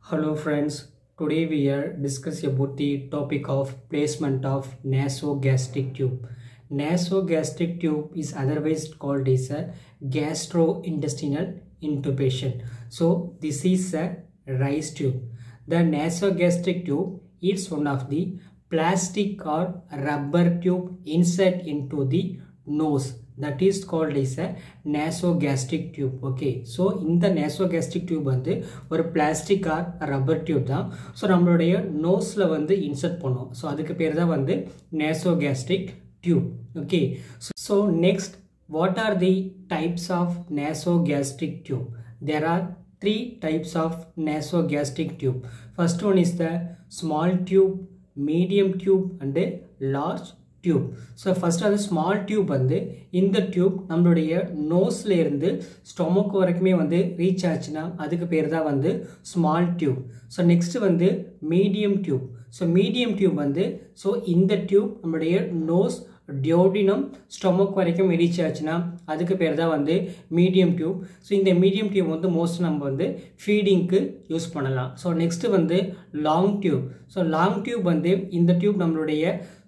Hello friends, today we are discussing about the topic of placement of nasogastric tube. Nasogastric tube is otherwise called as a gastrointestinal intubation. So this is a rice tube. The nasogastric tube is one of the plastic or rubber tube insert into the nose that is called as a nasogastric tube okay so இந்த nasogastric tube வந்து ஒரு plastic or rubber tube தான் so நம்மளுடைய நோஸில் வந்து insert பண்ணும் so அதுக்கு பேர் தான் வந்து nasogastric tube okay so next what are the types of nasogastric tube there are three types of nasogastric tube first one is the small tube medium tube and a large tube so first வந்து small tube வந்து இந்த tube நம்மளுடைய நோஸில் இருந்து stomach வரைக்குமே வந்து reach ஆச்சுன்னா அதுக்கு பேர் தான் வந்து ஸ்மால் டியூப் ஸோ நெக்ஸ்ட்டு வந்து medium tube so medium tube வந்து ஸோ இந்த டியூப் நம்மளுடைய நோஸ் டியோடினம் ஸ்டொமக் வரைக்கும் ரீச் ஆச்சுன்னா அதுக்கு பேர் தான் வந்து மீடியம் டியூப் ஸோ இந்த மீடியம் டியூப் வந்து மோஸ்ட் நம்ம வந்து ஃபீடிங்க்கு யூஸ் பண்ணலாம் ஸோ நெக்ஸ்ட்டு வந்து long tube so long tube வந்து இந்த டியூப் நம்மளுடைய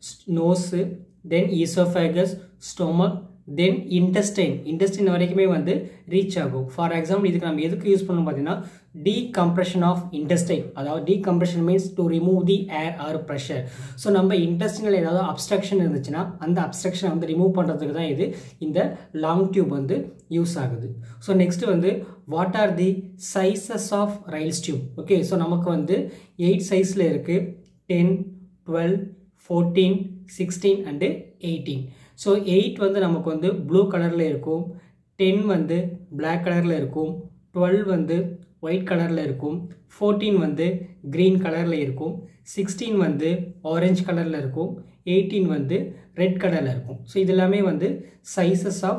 nose then oesophagus stomach then intestine intestine வரைக்குமே வந்து ரீச் ஆகும் ஃபார் எக்ஸாம்பிள் இதுக்கு நம்ம எதுக்கு யூஸ் பண்ணணும் பார்த்தீங்கன்னா டீகம்ப்ரெஷன் ஆஃப் இன்டெஸ்டைன் அதாவது decompression means to remove the air or pressure so நம்ம இன்டெஸ்டினில் ஏதாவது அப்ஸ்ட்ரக்ஷன் இருந்துச்சுன்னா அந்த அப்ஸ்ட்ரக்ஷனை வந்து ரிமூவ் பண்ணுறதுக்கு தான் இது இந்த லாங் டியூப் வந்து யூஸ் ஆகுது ஸோ நெக்ஸ்ட் வந்து what are the sizes of Ryles tube okay so நமக்கு வந்து எயிட் சைஸில் இருக்குது ten twelve fourteen sixteen and eighteen so eight வந்து நமக்கு வந்து ப்ளூ கலரில் இருக்கும் டென் வந்து பிளாக் கலரில் இருக்கும் டுவெல் வந்து ஒயிட் கலரில் இருக்கும் ஃபோர்டீன் வந்து க்ரீன் கலரில் இருக்கும் சிக்ஸ்டீன் வந்து ஆரஞ்சு கலரில் இருக்கும் எயிட்டீன் வந்து ரெட் கலரில் இருக்கும் ஸோ இது எல்லாமே வந்து sizes of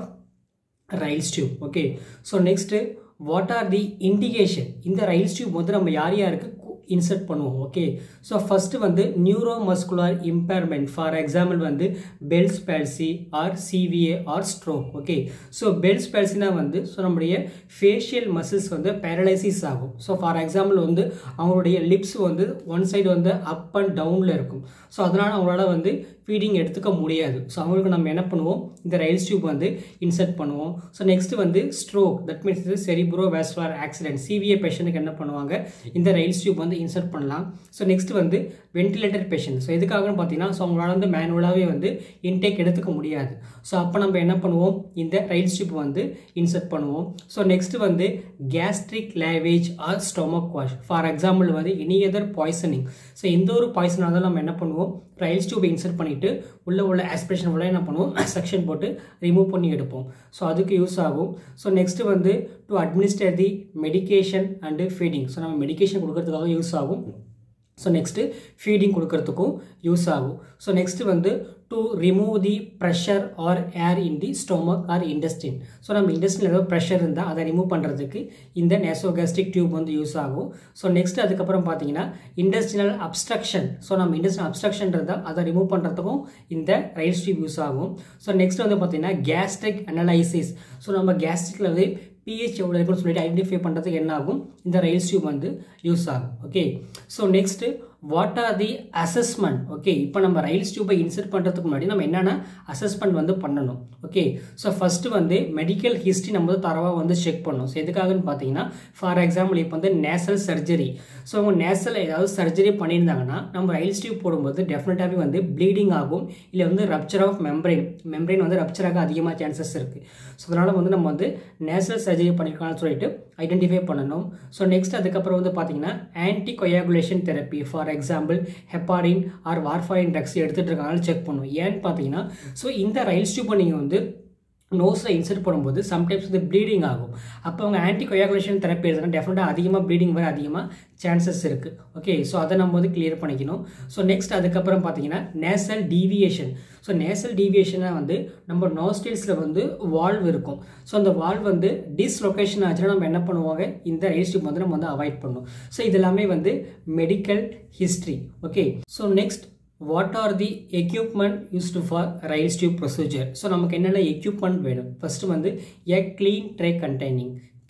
Ryles tube okay so next what are the indication இந்த ரைல்ஸ் டியூப் வந்து நம்ம யார் யாருக்கு இன்சர்ட் பண்ணுவோம் ஓகே ஸோ ஃபஸ்ட்டு வந்து neuromuscular impairment for example வந்து Bell's palsy or CVA or stroke okay so Bell's பேல்சினா வந்து ஸோ நம்முடைய ஃபேஷியல் மசில்ஸ் வந்து பேரலைசிஸ் ஆகும் ஸோ ஃபார் எக்ஸாம்பிள் வந்து அவங்களுடைய லிப்ஸ் வந்து ஒன் சைடு வந்து அப் அண்ட் டவுனில் இருக்கும் ஸோ அதனால் அவங்களால வந்து ஃபீடிங் எடுத்துக்க முடியாது ஸோ அவங்களுக்கு நம்ம என்ன பண்ணுவோம் இந்த ரைல்ஸ் டியூப் வந்து இன்சர்ட் பண்ணுவோம் ஸோ நெக்ஸ்ட்டு வந்து ஸ்ட்ரோக் தட் மீன்ஸ் இது செரிப்ரோ வேஸ்குலர் ஆக்சிடென்ட் சிவிஏ பேஷண்ட்டுக்கு என்ன பண்ணுவாங்க இந்த ரைல்ஸ் டியூப் வந்து இன்சர்ட் பண்ணலாம் ஸோ நெக்ஸ்ட் வந்து வென்டிலேட்டர் பேஷண்ட் ஸோ எதுக்காகன்னு பார்த்தீங்கன்னா ஸோ அவங்களால வந்து மேனுவலாகவே வந்து இன்டேக் எடுத்துக்க முடியாது ஸோ அப்போ நம்ம என்ன பண்ணுவோம் இந்த ரைல்ஸ் டியூப் வந்து இன்சர்ட் பண்ணுவோம் ஸோ நெக்ஸ்ட் வந்து gastric lavage or stomach wash for example வந்து எனி அதர் பாய்சனிங் ஸோ எந்த ஒரு பாய்சனாக இருந்தாலும் நம்ம என்ன பண்ணுவோம் ரைல்ஸ் டியூபை இன்சர்ட் பண்ணிவிட்டு உள்ள உள்ள ஆஸ்பிரேஷன் உள்ள என்ன பண்ணுவோம் செக்ஷன் போட்டு ரிமூவ் பண்ணி எடுப்போம் ஸோ அதுக்கு யூஸ் ஆகும் ஸோ நெக்ஸ்ட்டு வந்து to administer the medication and feeding so நம்ம மெடிக்கேஷன் கொடுக்கறதுக்காக யூஸ் ஆகும் ஸோ நெக்ஸ்ட்டு ஃபீடிங் கொடுக்கறதுக்கும் யூஸ் ஆகும் ஸோ நெக்ஸ்ட்டு வந்து to remove the pressure or air in the stomach or intestine so நம்ம இண்டஸ்ட்ரியில் ஏதாவது ப்ரெஷர் இருந்தால் அதை ரிமூவ் பண்ணுறதுக்கு இந்த நேசோகாஸ்டிக் டியூப் வந்து யூஸ் ஆகும் ஸோ நெக்ஸ்ட் அதுக்கப்புறம் பார்த்தீங்கன்னா இண்டஸ்ட்ரியல் அப்ஸ்ட்ரக்ஷன் ஸோ நம்ம இண்டஸ்ட்ரியல் அப்ஸ்ட்ரக்ஷன் இருந்தால் அதை ரிமூவ் பண்ணுறதுக்கும் இந்த ரைல்ஸ் டியூப் யூஸ் ஆகும் ஸோ நெக்ஸ்ட் வந்து பார்த்தீங்கன்னா கேஸ்ட்ரிக் அனலைசிஸ் ஸோ நம்ம கேஸ்ட்ரிக்கில் வந்து பிஹெச் எவ்வளோ இருக்குன்னு சொல்லிட்டு ஐடென்டிஃபை பண்ணுறதுக்கு என்ன ஆகும் இந்த ரைல்ஸ் டியூப் வந்து யூஸ் ஆகும் okay so next what are the assessment okay இப்போ நம்ம ரைல்ஸ் டியூப்பை இன்சர்ட் பண்ணுறதுக்கு முன்னாடி நம்ம என்னென்ன அசஸ்மெண்ட் வந்து பண்ணணும் ஓகே ஸோ ஃபஸ்ட்டு வந்து மெடிக்கல் ஹிஸ்ட்ரி நம்ம வந்து தரவாக வந்து செக் பண்ணணும் ஸோ எதுக்காகன்னு பார்த்தீங்கன்னா ஃபார் எக்ஸாம்பிள் இப்போ வந்து நேசல் சர்ஜரி ஸோ அவங்க நேசல் ஏதாவது சர்ஜரி பண்ணியிருந்தாங்கன்னா நம்ம ரைல்ஸ் டியூப் போடும்போது டெஃபினட்டாகவே வந்து ப்ளீடிங் ஆகும் இல்லை வந்து ரப்ச்சர் ஆஃப் மெம்பரைன் மெம்பரைன் வந்து ரப்ச்சராக அதிகமாக சான்சஸ் இருக்குது ஸோ அதனால் வந்து நம்ம வந்து நேசல் சர்ஜரி பண்ணியிருக்கான்னு சொல்லிட்டு ஐடென்டிஃபை பண்ணணும் ஸோ நெக்ஸ்ட் அதுக்கப்புறம் வந்து பார்த்தீங்கன்னா anti coagulation therapy for example heparin or warfarin drugs எடுத்துகிட்டு இருக்காங்கன்னு செக் பண்ணும் ஏன்னு பார்த்தீங்கன்னா ஸோ இந்த ரைல்ஸ் டியூப்பை நீங்கள் வந்து நோஸில் இன்சர்ட் பண்ணும்போது சம்டைம்ஸ் வந்து ப்ளீடிங் ஆகும் அப்போ அவங்க ஆன்டி கொயாகுலேஷன் தெரப்பி எடுத்தனா டெஃபினட்டாக அதிகமாக ப்ளீடிங் வர அதிகமாக சான்சஸ் இருக்குது ஓகே ஸோ அதை நம்ம வந்து கிளியர் பண்ணிக்கணும் ஸோ நெக்ஸ்ட் அதுக்கப்புறம் பார்த்தீங்கன்னா நேசல் டீவியேஷன் ஸோ நேசல் டீவியேஷனாக வந்து நம்ம நோஸ்டில்ஸில் வந்து வால்வ் இருக்கும் ஸோ அந்த வால்வ் வந்து டிஸ்லொகேஷன் ஆச்சுன்னா நம்ம என்ன பண்ணுவாங்க இந்த ரைஸ் டியூப் வந்து நம்ம வந்து அவாய்ட் பண்ணணும் ஸோ இது எல்லாமே வந்து medical history okay so next what are the equipment used for Ryle's tube procedure so நமக்கு என்னென்ன எக்யூப்மெண்ட் வேணும் ஃபஸ்ட்டு வந்து a clean tray containing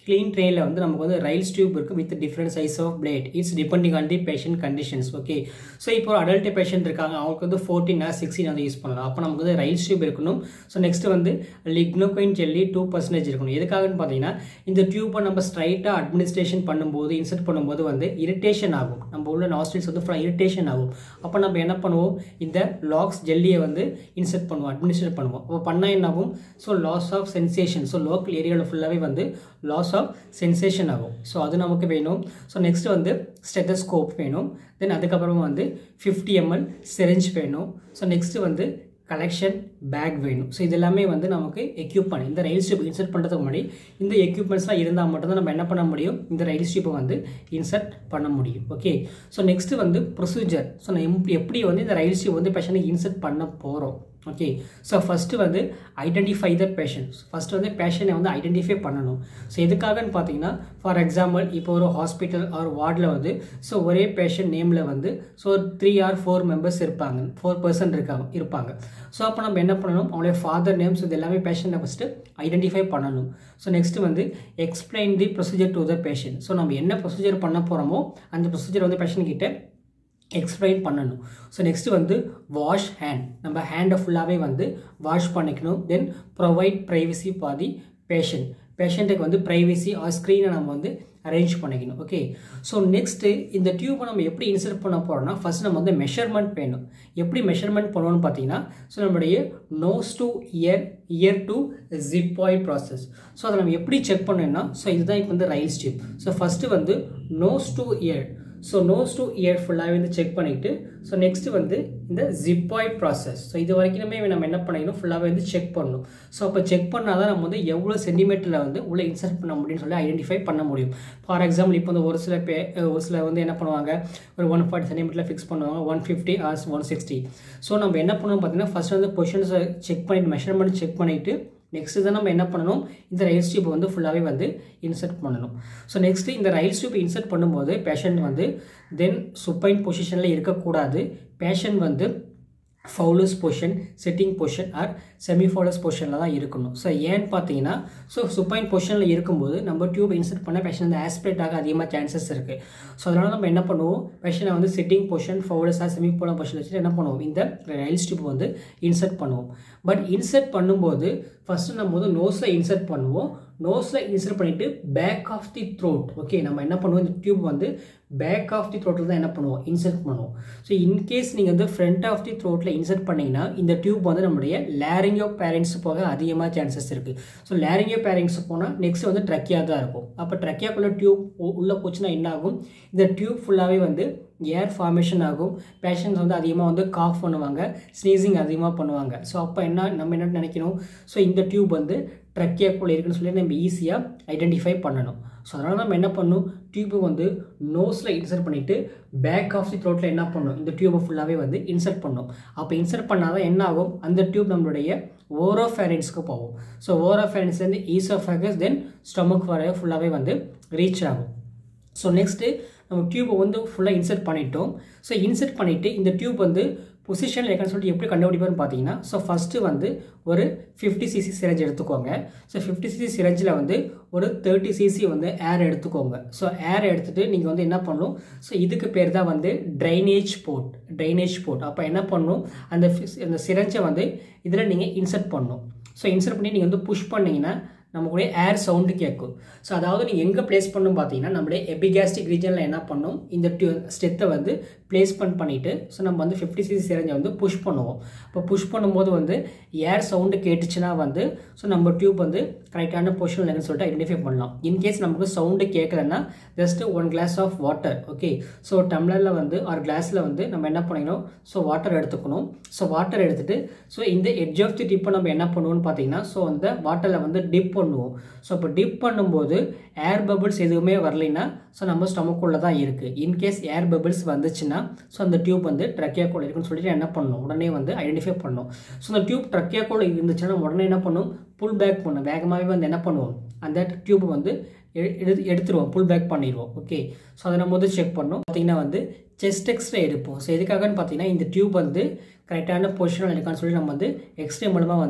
clean ட்ரெயினில் வந்து நமக்கு வந்து ரைல்ஸ் டியூப் இருக்குது with different size of blade it's depending on the patient conditions okay so இப்போ ஒரு அடல்ட் பேஷண்ட் இருக்காங்க அவங்களுக்கு வந்து ஃபோர்டீன் ஆர் சிக்ஸ்டீன் வந்து யூஸ் பண்ணலாம் அப்போ நமக்கு வந்து ரைல்ஸ் டியூப் இருக்கணும் ஸோ நெக்ஸ்ட் வந்து லிக்னோகோயின் ஜெல்லி டூ பர்சன்டேஜ் இருக்கணும் எதுக்காகன்னு பார்த்தீங்கன்னா இந்த டியூப்பை நம்ம ஸ்ட்ரைட்டாக அட்மினிஸ்ட்ரேஷன் பண்ணும்போது இன்சர்ட் பண்ணும்போது வந்து இரிட்டேஷன் ஆகும் நம்ம உள்ள நாஸ்ட்ரில்ஸ் வந்து ஃபுல்லாக இரிட்டேஷன் ஆகும் அப்போ நம்ம என்ன பண்ணுவோம் இந்த லாக்ஸ் ஜெல்லியை வந்து இன்சர்ட் பண்ணுவோம் அட்மினிஸ்ட்ரேட் பண்ணுவோம் அப்போ பண்ணால் என்ன ஆகும் so loss of sensation so local ஏரியாவில் ஃபுல்லாகவே வந்து லாஸ் ஆஃப் சென்சேஷன் ஆகும் ஸோ அது நமக்கு வேணும் ஸோ நெக்ஸ்ட் வந்து ஸ்டெத்தஸ்கோப் வேணும் தென் அதுக்கப்புறமா வந்து ஃபிஃப்டி எம்எல் சிரிஞ்ச் வேணும் ஸோ நெக்ஸ்ட்டு வந்து கலெக்ஷன் பேக் வேணும் ஸோ இது எல்லாமே வந்து நமக்கு எக்யூப்மெண்ட் இந்த ரயில் ஸ்ட்ரிப் இன்சர்ட் பண்ணுறதுக்கு முன்னாடி இந்த எக்யூப்மெண்ட்ஸ்லாம் இருந்தால் மட்டும்தான் நம்ம என்ன பண்ண முடியும் இந்த ரயில் ஸ்ட்ரிப்பை வந்து இன்சர்ட் பண்ண முடியும் ஓகே ஸோ நெக்ஸ்ட்டு வந்து ப்ரொசீஜர் ஸோ நான் எப்படி வந்து இந்த ரயில் ஸ்ட்ரிப் வந்து பேஷண்ட்டை இன்சர்ட் பண்ண போகிறோம் ஓகே ஸோ ஃபஸ்ட்டு வந்து ஐடென்டிஃபை த பேஷண்ட் ஃபஸ்ட்டு வந்து பேஷண்ட்டை வந்து ஐடென்டிஃபை பண்ணணும் ஸோ எதுக்காகன்னு பார்த்தீங்கன்னா ஃபார் எக்ஸாம்பிள் இப்போ ஒரு ஹாஸ்பிட்டல் ஆர் வார்டில் வந்து ஸோ ஒரே பேஷண்ட் நேமில் வந்து so three or four members இருப்பாங்க ஃபோர் பர்சன் இருக்காங்க இருப்பாங்க ஸோ அப்போ நம்ம என்ன பண்ணணும் அவங்களுடைய ஃபாதர் நேம்ஸ் இது எல்லாமே பேஷண்ட்டை ஃபஸ்ட்டு ஐடென்டிஃபை பண்ணணும் ஸோ நெக்ஸ்ட் வந்து explain the procedure to the patient so நம்ம என்ன ப்ரொசீஜர் பண்ண போகிறோமோ அந்த ப்ரொசீஜர் வந்து பேஷண்ட் கிட்ட எக்ஸ்பிளைன் பண்ணணும் ஸோ நெக்ஸ்ட் வந்து வாஷ் ஹேண்ட் நம்ம ஹேண்டை ஃபுல்லாகவே வந்து வாஷ் பண்ணிக்கணும் then provide privacy for the patient பேஷண்ட்டுக்கு வந்து ப்ரைவசி ஆர் ஸ்க்ரீனை நம்ம வந்து அரேஞ்ச் பண்ணிக்கணும் ஓகே ஸோ நெக்ஸ்ட்டு இந்த டியூப்பை நம்ம எப்படி இன்சர்ட் பண்ண போகிறோம்னா ஃபஸ்ட் நம்ம வந்து மெஷர்மெண்ட் வேணும் எப்படி மெஷர்மெண்ட் பண்ணணும்னு பார்த்தீங்கன்னா ஸோ நம்மளுடைய nose to ear ear to xiphoid process so அதை நம்ம எப்படி செக் பண்ணணும்னா ஸோ இதுதான் இப்போ வந்து ரைல் ஸ்டிப் ஸோ ஃபஸ்ட்டு வந்து nose to ear so nose to ear ஃபுல்லாகவே வந்து செக் பண்ணிவிட்டு ஸோ நெக்ஸ்ட்டு வந்து இந்த ஜிப்பாய் ப்ராசஸ் ஸோ இது வரைக்குமே நம்ம என்ன பண்ணிக்கணும் ஃபுல்லாகவே வந்து செக் பண்ணணும் ஸோ அப்போ செக் பண்ணால் தான் நம்ம வந்து எவ்வளோ சென்டிமீட்டரில் வந்து உள்ளே இன்சர்ட் பண்ண முடியும்னு சொல்லி ஐடென்டிஃபை பண்ண முடியும் ஃபார் எக்ஸாம்பிள் இப்போ வந்து ஒரு சில பே ஒரு சில வந்து என்ன பண்ணுவாங்க ஒரு ஒன் ஃபார்ட்டி சென்டிமீட்டரில் ஃபிக்ஸ் பண்ணுவாங்க one fifty or one sixty so நம்ம என்ன பண்ணணும் பார்த்தீங்கன்னா ஃபஸ்ட் வந்து பொசிஷன்ஸை செக் பண்ணிவிட்டு மெஷர்மெண்ட் செக் பண்ணிவிட்டு நெக்ஸ்ட்டு தான் நம்ம என்ன பண்ணணும் இந்த ரயில் ஸ்டியூப் வந்து ஃபுல்லாகவே வந்து இன்சர்ட் பண்ணணும் ஸோ நெக்ஸ்ட்டு இந்த ரயில் ஸ்டியூப் இன்சர்ட் பண்ணும்போது பேஷண்ட் வந்து தென் சுப்பைன் பொசிஷனில் இருக்கக்கூடாது பேஷண்ட் வந்து Fowler's position sitting position or semi Fowler's பொசிஷனில் தான் இருக்கணும் ஸோ ஏன்னு பார்த்தீங்கன்னா ஸோ சுப்பைன் பொசிஷனில் இருக்கும்போது நம்ம டியூப் இன்சர்ட் பண்ண பேஷண்ட் வந்து ஆஸ்பிரேட் ஆக அதிகமாக சான்சஸ் இருக்குது ஸோ அதனால் நம்ம என்ன பண்ணுவோம் பேஷண்ட்டை வந்து sitting position Fowler's or semi Fowler's position வச்சுட்டு என்ன பண்ணுவோம் இந்த ரயில் ஸ்டியூப் வந்து இன்சர்ட் பண்ணுவோம் பட் இன்சர்ட் பண்ணும்போது ஃபஸ்ட்டு நம்ம வந்து நோஸில் இன்சர்ட் பண்ணுவோம் நோஸில் இன்சர்ட் பண்ணிவிட்டு back of the throat okay நம்ம என்ன பண்ணுவோம் இந்த டியூப் வந்து பேக் ஆஃப் தி த்ரோட்டில் தான் என்ன பண்ணுவோம் இன்சர்ட் பண்ணுவோம் ஸோ இன்கேஸ் நீங்கள் வந்து ஃப்ரண்ட் ஆஃப் தி த்ரோட்டில் இன்சர்ட் பண்ணிங்கன்னா இந்த டியூப் வந்து நம்முடைய லேரிங்கோ பேரண்ட்ஸ் போக அதிகமாக சான்சஸ் இருக்குது ஸோ லேரிங்கோ பேரண்ட்ஸ் போனால் நெக்ஸ்ட் வந்து ட்ரக்கியாக தான் இருக்கும் அப்போ ட்ரக்கியாக்குள்ளே டியூப் உள்ளே போச்சுன்னா என்ன ஆகும் இந்த டியூப் ஃபுல்லாகவே வந்து ஏர் ஃபார்மேஷன் ஆகும் பேஷண்ட்ஸ் வந்து அதிகமாக வந்து காஃப் பண்ணுவாங்க ஸ்னீசிங் அதிகமாக பண்ணுவாங்க ஸோ அப்போ என்ன நம்ம என்ன நினைக்கணும் ஸோ இந்த டியூப் வந்து ட்ரக்கியாக்குள்ளே இருக்குன்னு சொல்லி நம்ம ஈஸியாக ஐடென்டிஃபை பண்ணணும் ஸோ அதனால் நம்ம என்ன பண்ணணும் டியூப்பை வந்து நோஸில் இன்சர்ட் பண்ணிவிட்டு பேக் ஆஃப் தி த்ரோட்டில் என்ன பண்ணணும் இந்த டியூப்பை ஃபுல்லாகவே வந்து இன்சர்ட் பண்ணணும் அப்போ இன்சர்ட் பண்ணால் தான் என்ன ஆகும் அந்த டியூப் நம்மளுடைய ஓரோஃபேரன்ஸ்க்கு போகும் ஸோ ஓரோஃபேரன்ஸ்லேருந்து ஈசோஃபேகஸ் தென் ஸ்டொமக் வரைய ஃபுல்லாகவே வந்து ரீச் ஆகும் ஸோ நெக்ஸ்ட்டு நம்ம டியூப்பை வந்து ஃபுல்லாக இன்சர்ட் பண்ணிட்டோம் ஸோ இன்சர்ட் பண்ணிவிட்டு இந்த டியூப் வந்து பொசிஷனில் இருக்கான்னு சொல்லிட்டு எப்படி கண்டுபிடிப்பான்னு பார்த்தீங்கன்னா ஸோ ஃபஸ்ட்டு வந்து ஒரு ஃபிஃப்டி சிசி சிரஞ்ச் எடுத்துக்கோங்க ஸோ ஃபிஃப்டி சிசி சிரஞ்சில் வந்து ஒரு தேர்ட்டி சிசி வந்து ஏர் எடுத்துக்கோங்க ஸோ ஏர் எடுத்துகிட்டு நீங்கள் வந்து என்ன பண்ணணும் ஸோ இதுக்கு பேர் தான் வந்து ட்ரைனேஜ் போர்ட் ட்ரைனேஜ் போர்ட் அப்போ என்ன பண்ணணும் அந்த அந்த சிரஞ்சை வந்து இதில் நீங்கள் இன்சர்ட் பண்ணணும் ஸோ இன்சர்ட் பண்ணி நீங்கள் வந்து புஷ் பண்ணிங்கன்னா நமக்குடைய ஏர் சவுண்டு கேட்கும் ஸோ அதாவது நீங்கள் எங்கே ப்ளேஸ் பண்ணணும் பார்த்தீங்கன்னா நம்மளுடைய எபிகாஸ்டிக் ரீஜனில் என்ன பண்ணும் இந்த டியூ ஸ்டெத்தை வந்து பிளேஸ்மெண்ட் பண்ணிவிட்டு ஸோ நம்ம வந்து ஃபிஃப்டி சிசி சிரஞ்சை வந்து புஷ் பண்ணுவோம் இப்போ புஷ் பண்ணும்போது வந்து ஏர் சவுண்டு கேட்டுச்சுன்னா வந்து ஸோ நம்ம டியூப் வந்து கரெக்டான பொசிஷனில் இருக்குன்னு சொல்லிட்டு ஐடென்டிஃபை பண்ணலாம் இன்கேஸ் நமக்கு சவுண்டு கேட்கலன்னா just one glass of water okay so டம்ளரில் வந்து ஆர் கிளாஸில் வந்து நம்ம என்ன பண்ணிக்கணும் ஸோ வாட்டர் எடுத்துக்கணும் ஸோ வாட்டர் எடுத்துகிட்டு ஸோ இந்த எட்ஜ் ஆஃப் தி டிப்பை நம்ம என்ன பண்ணுவோம்னு பார்த்தீங்கன்னா ஸோ அந்த வாட்டரில் வந்து டிப் பண்ணுவோம் ஸோ இப்போ டிப் பண்ணும்போது ஏர் பபிள்ஸ் எதுவுமே வரலைன்னா ஸோ நம்ம ஸ்டமக்குள்ளே தான் இருக்குது இன்கேஸ் ஏர் பபிள்ஸ் வந்துச்சுன்னா ஸோ அந்த டியூப் வந்து ட்ரக்கியாக்குள்ள இருக்குன்னு சொல்லிட்டு என்ன பண்ணணும் உடனே வந்து ஐடென்டிஃபை பண்ணணும் ஸோ அந்த டியூப் ட்ரக்கியாக்குள்ள இருந்துச்சுன்னா நம்ம உடனே என்ன பண்ணும் புல் பேக் பண்ணும் வேகமாகவே வந்து என்ன பண்ணுவோம் அந்த டியூப் வந்து எடுத்து எடுத்துருவோம் புல் பேக் பண்ணிடுவோம் ஓகே ஸோ அதை நம்ம வந்து செக் பண்ணோம் பார்த்தீங்கன்னா வந்து செஸ்ட் எக்ஸ்ரே எடுப்போம் ஸோ எதுக்காகன்னு பார்த்தீங்கன்னா இந்த டியூப் வந்து கரெக்டான பொசிஷனில் இருக்கான்னு சொல்லி நம்ம வந்து எக்ஸ்ரே மூலமாக வந்து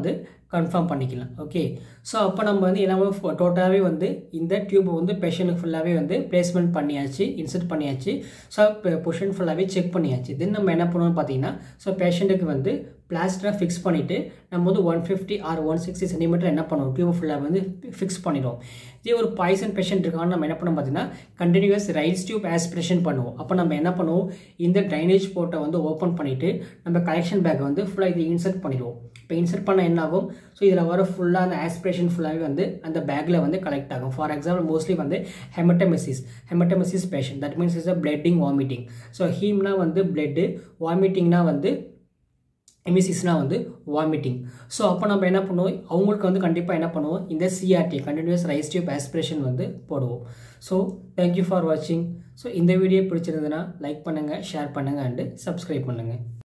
கன்ஃபார்ம் பண்ணிக்கலாம் ஓகே ஸோ அப்போ நம்ம வந்து எல்லாமே டோட்டலாகவே வந்து இந்த டியூப்பை வந்து பேஷண்ட்டுக்கு ஃபுல்லாகவே வந்து பிளேஸ்மெண்ட் பண்ணியாச்சு இன்சர்ட் பண்ணியாச்சு ஸோ பொஷன் ஃபுல்லாகவே செக் பண்ணியாச்சு தென் நம்ம என்ன பண்ணுவோம்னு பார்த்தீங்கன்னா ஸோ பேஷண்ட்டுக்கு வந்து பிளாஸ்டரை ஃபிக்ஸ் பண்ணிவிட்டு நம்ம வந்து one fifty or one sixty centimetre என்ன பண்ணுவோம் டியூப் ஃபுல்லாக வந்து ஃபிக்ஸ் பண்ணிடுவோம் இதே ஒரு பாய்சன் பேஷண்ட் இருக்கான்னு நம்ம என்ன பண்ணோம் பார்த்தீங்கன்னா கண்டினியூஸ் ரைஸ் டியூப் ஆஸ்பிரேஷன் பண்ணுவோம் அப்போ நம்ம என்ன பண்ணுவோம் இந்த ட்ரைனேஜ் போர்ட்டை வந்து ஓப்பன் பண்ணிவிட்டு நம்ம கலெக்ஷன் பேக்கை வந்து ஃபுல்லாக இது இன்சர்ட் பண்ணிடுவோம் இப்போ இன்சர்ட் பண்ண என்ன ஆகும் ஸோ இதில் வர ஃபுல்லாக அந்த ஆஸ்பிரேஷன் ஃபுல்லாகவே வந்து அந்த பேக்கில் வந்து கலெக்ட் ஆகும் ஃபார் எக்ஸாம்பிள் மோஸ்ட்லி வந்து haematemesis haematemesis patient that means is a bleeding vomiting so ஹீம்னா வந்து பிளட்டு வாமிட்டிங்னா வந்து எமிசிஸ்னால் வந்து வாமிட்டிங் ஸோ அப்போ நம்ம என்ன பண்ணுவோம் அவங்களுக்கு வந்து கண்டிப்பாக என்ன பண்ணுவோம் இந்த CRT continuous Ryle's tube aspiration வந்து போடுவோம் ஸோ தேங்க்யூ ஃபார் வாட்சிங் ஸோ இந்த வீடியோ பிடிச்சிருந்ததுன்னா லைக் பண்ணுங்கள் ஷேர் பண்ணுங்கள் அண்டு சப்ஸ்கிரைப் பண்ணுங்கள்